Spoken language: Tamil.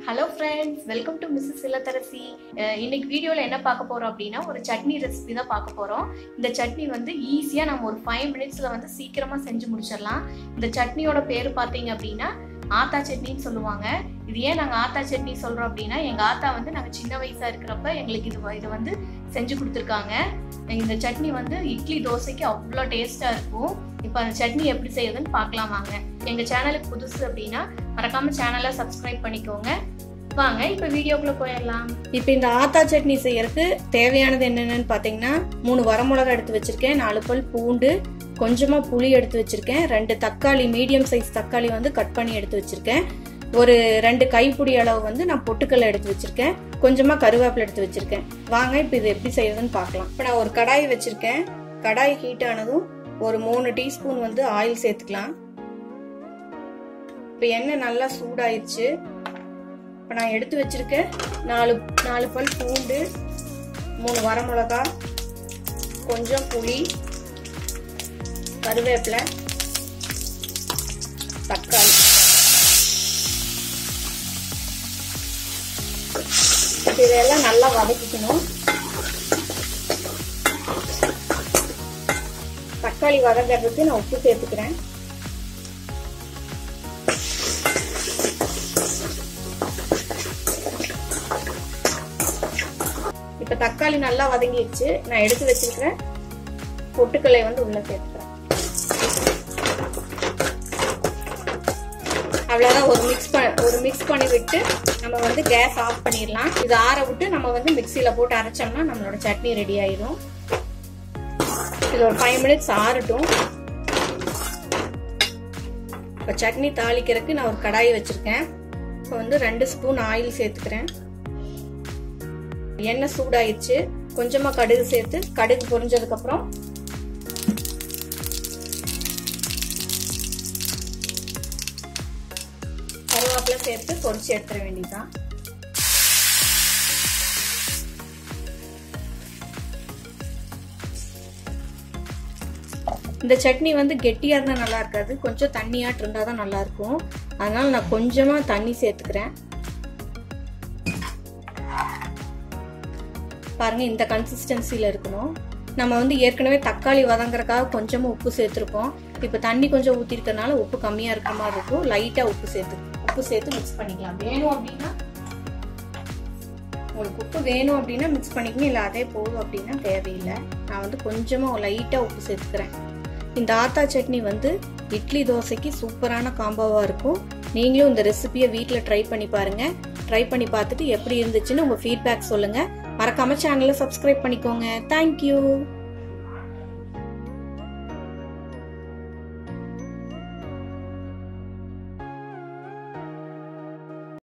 hello friends welcome to Mrs இல்லத்தரசி அஹ் இன்னைக்கு வீடியோவில் என்ன பார்க்க போகிறோம் அப்படின்னா ஒரு சட்னி ரெசிபி தான் பார்க்க போகிறோம் இந்த சட்னி வந்து ஈஸியாக நம்ம ஒரு ஃபைவ் மினிட்ஸில் வந்து சீக்கிரமாக செஞ்சு முடிச்சிடலாம் இந்த சட்னியோட பேர் பார்த்தீங்க அப்படின்னா ஆத்தா சட்னின்னு சொல்லுவாங்க இது ஏன் நாங்கள் ஆத்தா சட்னி சொல்கிறோம் அப்படின்னா எங்கள் ஆத்தா வந்து நாங்கள் சின்ன வயசாக இருக்கிறப்ப எங்களுக்கு இது இதை வந்து செஞ்சு கொடுத்துருக்காங்க இந்த சட்னி வந்து இட்லி தோசைக்கு அவ்வளோ டேஸ்ட்டாக இருக்கும் இப்போ அந்த சட்னி எப்படி செய்யுதுன்னு பார்க்கலாம் வாங்க எங்கள் சேனலுக்கு புதுசு அப்படின்னா மறக்காம சேனலை சப்ஸ்கிரைப் பண்ணிக்கோங்க வாங்க இப்போ வீடியோக்குள்ள போயிடலாம் இப்போ இந்த ஆத்தா சட்னி செய்யறதுக்கு தேவையானது என்னென்னு பார்த்தீங்கன்னா மூணு வரமிளகா எடுத்து வச்சிருக்கேன் நாலு பல் பூண்டு கொஞ்சமாக புளி எடுத்து வச்சிருக்கேன் ரெண்டு தக்காளி மீடியம் சைஸ் தக்காளி வந்து கட் பண்ணி எடுத்து வச்சிருக்கேன் ஒரு ரெண்டு கைப்பிடி அளவு வந்து நான் பொட்டுக்கல்லை எடுத்து வச்சிருக்கேன் கொஞ்சமாக கருவேப்பிலை எடுத்து வச்சிருக்கேன் வாங்க இப்போ இது எப்படி செய்யறதுன்னு பார்க்கலாம் இப்போ நான் ஒரு கடாய் வச்சிருக்கேன் கடாய் ஹீட் ஆனதும் ஒரு மூணு டீஸ்பூன் வந்து ஆயில் சேர்த்துக்கலாம் இப்போ எண்ணெய் நல்லா சூடாயிருச்சு இப்போ நான் எடுத்து வச்சிருக்கேன் நாலு நாலு பல் பூண்டு மூணு வரமிளகா கொஞ்சம் புளி கருவேப்பிலை தக்காளி இதெல்லாம் நல்லா வதக்கிக்கணும் தக்காளி வதங்கிறதுக்கு நான் உப்பு சேர்த்துக்கிறேன் இப்ப தக்காளி நல்லா வதங்கிடுச்சு நான் எடுத்து வச்சிருக்கிறேன் பொட்டுக்கல்லை வந்து உள்ள சேர்த்துக்கிறேன் அவ்வளவுதான் ஒரு மிக்ஸ் பண்ண ஒரு மிக்ஸ் பண்ணி விட்டு நம்ம வந்து கேஸ் ஆஃப் பண்ணிடலாம் இது ஆற விட்டு நம்ம வந்து மிக்சியில போட்டு அரைச்சோம்னா நம்மளோட சட்னி ரெடி ஆயிடும் இது ஒரு ஃபைவ் மினிட்ஸ் ஆறட்டும் இப்போ சட்னி தாளிக்கிறதுக்கு நான் ஒரு கடாய் வச்சிருக்கேன் இப்போ வந்து ரெண்டு ஸ்பூன் ஆயில் சேர்த்துக்கிறேன் எண்ணெய் சூடாயிடுச்சு கொஞ்சமா கடுகு சேர்த்து கடுகு பொரிஞ்சதுக்கு அப்புறம் கருவேப்பிலை சேர்த்து பொரிச்சு எடுத்துட வேண்டியதுதான் இந்த சட்னி வந்து கெட்டியா இருந்தா நல்லா இருக்காது கொஞ்சம் தண்ணியாட்டு இருந்தா தான் நல்லா இருக்கும் அதனால நான் கொஞ்சமா தண்ணி சேர்த்துக்கிறேன் பாருங்க இந்த கன்சிஸ்டன்சில இருக்கணும் நம்ம வந்து ஏற்கனவே தக்காளி வதங்குறதுக்காக கொஞ்சமாக உப்பு சேர்த்துருக்கோம் இப்போ தண்ணி கொஞ்சம் ஊற்றிருக்கனால உப்பு கம்மியாக இருக்கிற மாதிரி இருக்கும் லைட்டாக உப்பு சேர்த்து உப்பு சேர்த்து மிக்ஸ் பண்ணிக்கலாம் வேணும் அப்படின்னா உங்களுக்கு உப்பு வேணும் அப்படின்னா மிக்ஸ் பண்ணிக்கங்க இல்லை அதே போதும் அப்படின்னா தேவையில்லை நான் வந்து கொஞ்சமாக லைட்டாக உப்பு சேர்த்துக்கிறேன் இந்த ஆத்தா சட்னி வந்து இட்லி தோசைக்கு சூப்பரான காம்போவாக இருக்கும் நீங்களும் இந்த ரெசிபியை வீட்டில் ட்ரை பண்ணி பாருங்கள் ட்ரை பண்ணி பார்த்துட்டு எப்படி இருந்துச்சுன்னு உங்கள் ஃபீட்பேக் சொல்லுங்கள் மறக்காம சேனலை சப்ஸ்கிரைப் பண்ணிக்கோங்க தேங்க்யூ